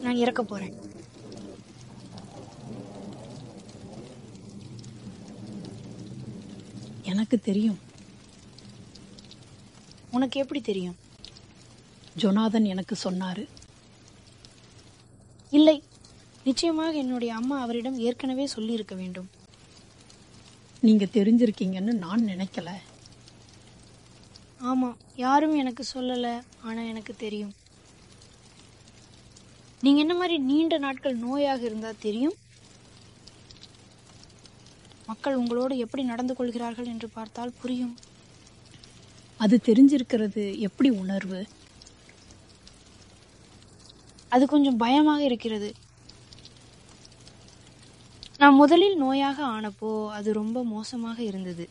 நான் இறக்க போறேன் எனக்கு தெரியும் உனக்கு எப்படி தெரியும் ஜொனாதன் எனக்கு சொன்னாரு இல்லை நிச்சயமாக என்னுடைய அம்மா அவரிடம் ஏற்கனவே சொல்லியிருக்க வேண்டும் நீங்க தெரிஞ்சிருக்கீங்கன்னு நான் நினைக்கல ஆமாம் யாரும் எனக்கு சொல்லலை ஆனால் எனக்கு தெரியும் நீங்கள் என்ன மாதிரி நீண்ட நாட்கள் நோயாக இருந்தால் தெரியும் மக்கள் உங்களோடு எப்படி நடந்து கொள்கிறார்கள் என்று பார்த்தால் புரியும் அது தெரிஞ்சிருக்கிறது எப்படி உணர்வு அது கொஞ்சம் பயமாக இருக்கிறது நான் முதலில் நோயாக ஆனப்போ அது ரொம்ப மோசமாக இருந்தது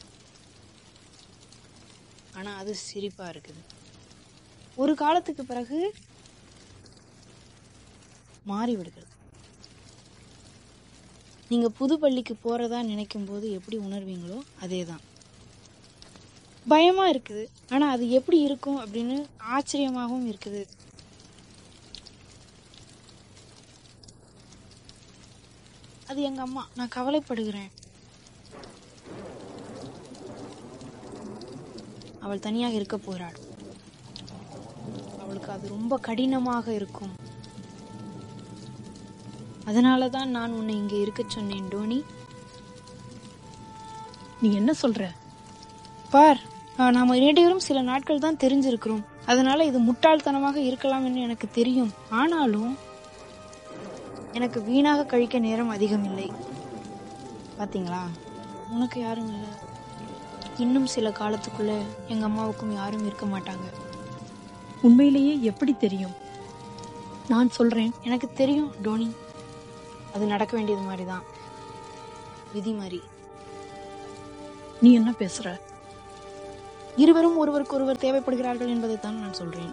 ஆனா அது சிரிப்பா இருக்குது ஒரு காலத்துக்கு பிறகு மாறி விடுகிறது நீங்க புது பள்ளிக்கு போறதா நினைக்கும் போது எப்படி உணர்வீங்களோ அதே தான் பயமா இருக்குது ஆனா அது எப்படி இருக்கும் அப்படின்னு ஆச்சரியமாகவும் இருக்குது அது எங்க அம்மா நான் கவலைப்படுகிறேன் அவள் தனியாக இருக்க போறாள் அவளுக்கு அது ரொம்ப கடினமாக இருக்கும் அதனால தான் நான் உன்னை இங்க இருக்க சொன்னேன் டோனி நீ என்ன சொல்ற பார் ஆஹ், நாம இரண்டு சில நாட்கள் தான் தெரிஞ்சிருக்கிறோம் அதனால இது முட்டாள்தனமாக இருக்கலாம் என்று எனக்கு தெரியும் ஆனாலும் எனக்கு வீணாக கழிக்க நேரம் அதிகம் இல்லை பாத்தீங்களா உனக்கு யாரும் இல்லை இன்னும் சில காலத்துக்குள்ள எங்க அம்மாவுக்கும் யாரும் இருக்க மாட்டாங்க உண்மையிலேயே எப்படி தெரியும் நான் சொல்றேன் எனக்கு தெரியும் டோனி அது நடக்க வேண்டியது மாதிரி தான் விதி மாதிரி நீ என்ன பேசுற இருவரும் ஒருவருக்கு ஒருவர் தேவைப்படுகிறார்கள் என்பதை தான் நான் சொல்றேன்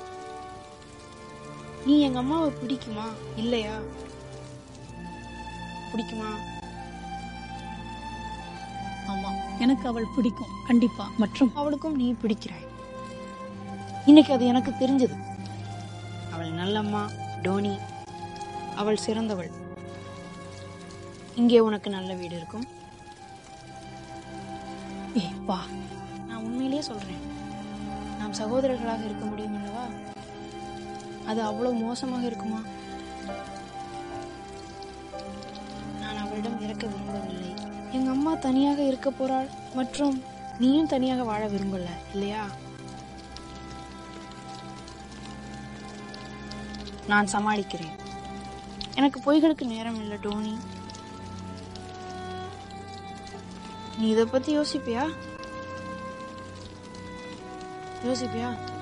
நீ எங்க அம்மாவை பிடிக்குமா இல்லையா பிடிக்குமா ஆமா எனக்கு அவள் பிடிக்கும் கண்டிப்பா மற்றும் அவளுக்கும் நீ பிடிக்கிறாய் இன்னைக்கு அது எனக்கு தெரிஞ்சது அவள் நல்லம்மா டோனி அவள் சிறந்தவள் இங்கே உனக்கு நல்ல வீடு இருக்கும் ஏய் வா நான் உண்மையிலேயே சொல்றேன் நாம் சகோதரர்களாக இருக்க முடியும் அல்லவா அது அவ்வளவு மோசமாக இருக்குமா நான் அவளிடம் இறக்க விரும்பவில்லை எங்க அம்மா தனியாக இருக்க போறாள் மற்றும் நீயும் தனியாக வாழ விரும்பல இல்லையா நான் சமாளிக்கிறேன் எனக்கு பொய்களுக்கு நேரம் இல்லை டோனி நீ இதை பத்தி யோசிப்பியா யோசிப்பியா